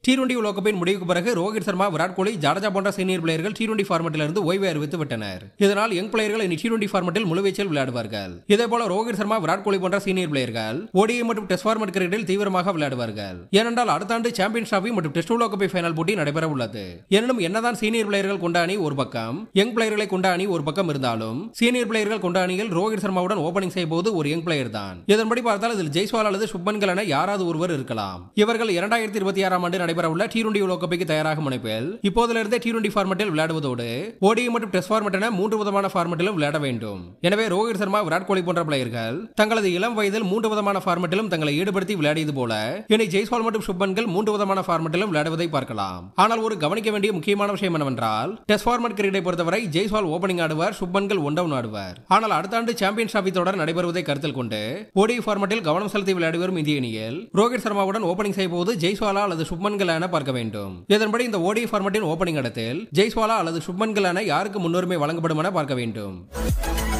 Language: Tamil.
டி டுவெண்டி உலகப்பின் முடிவுக்கு பிறகு ரோஹித் சர்மா விராட் கோலி ஜடேஜா போன்ற சீனியர் பிளேயர்கள் டி டுவெண்டி ஃபார்மெட்டில் இருந்து ஓய்வு அறிவித்து விட்டனர் இதனால் யங் பிளேயர்கள் இனி டி டுவெண்டி ஃபார்மெட்டில் முழுவீச்சில் விளையாடுவார்கள் இதே போல ரோஹித் சர்மா விராட் கோலி போன்ற சீனியர் பிளேயர்கள் ஓடிஐ மற்றும் டெஸ்ட் ஃபார்மெட் கிரிக்கெட்டில் தீவிரமாக விளையாடுவார்கள் ஏனென்றால் அடுத்த ஆண்டு சாம்பியன்ஸ் டிராபி மற்றும் டெஸ்ட் உலகக்கோப்பை ஃபைனல் போட்டி நடைபெற உள்ளது எனினும் என்னதான் சீனியர் பிளேயர்கள் கொண்ட அணி ஒரு பக்கம் யங் பிளேயர்களை கொண்ட அணி ஒரு பக்கம் இருந்தாலும் சீனியர் பிளேயர்கள் கொண்ட அணியில் ரோஹித் சர்மாவுடன் ஓபனிங் செய்ய போது ஒரு யங் பிளேயர் தான் இதன்படி பார்த்தால் இதில் ஜெய்ஸ்வால் அல்லது சுப்மன்கள் என யாராவது ஒருவர் இருக்கலாம் இவர்கள் இரண்டாயிரத்தி இருபத்தி ஆறாம் ஆண்டு நடைபெறவுள்ள டி டுவெண்டி உலகக்கோப்பைக்கு தயாராகும் முனைப்பில் இப்போதிலிருந்தே டி டுவெண்டி ஃபார்மெட்டில் விளையாடுவதோடு ஓடிஐ மற்றும் டெஸ்ட் ஃபார்மெட் என மூன்று விதமான ஃபார்மெட்டிலும் விளையாட வேண்டும் எனவே ரோஹித் சர்மா விராட் கோலி போன்ற பிளேயர்கள் தங்களது இளம் வயதில் மூன்று விதமான ஃபார்மெட்டிலும் தங்களை ஈடுபடுத்தி விளையாடியது போல இனி ஜெய்ஸ்வால் மற்றும் சுப்மன்கள் மூன்று விதமான ஃபார்மெட்டிலும் விளையாடுவதை பார்க்கலாம் ஆனால் ஒரு கவனிக்க வேண்டிய முக்கியமான விஷயம் என்னவென்றால் டெஸ்ட் ஃபார்மெட் கிரிக்கெட்டை பொறுத்தவரை ஜெய்ஸ்வால் ஓபனிங் ஆடுவார் சுப்மன்கள் ஒன் டவுன் ஆடுவார் ஆனால் அடுத்த ஆண்டு சாம்பியன்ஸ் டிராபி தொடர் நடைபெறுவதை கருத்தில் கொண்டு ஓடிஐ ஃபார்மெட்டில் கவனம் செலுத்தி விளையாடி வரும் இந்திய அணியில் ரோஹித் சர்மாவுடன் ஓபனிங் செய்ய போது ஜெய்ஸ்வாலா அல்லது சுப்மன்கள் என பார்க்க வேண்டும் இதன்படி இந்த ஓடிஐ ஃபார்மெட்டின் ஓபனிங் இடத்தில் ஜெய்ஸ்வாலா அல்லது சுப்மன்கள் என யாருக்கு முன்னுரிமை வழங்கப்படும் என பார்க்க வேண்டும்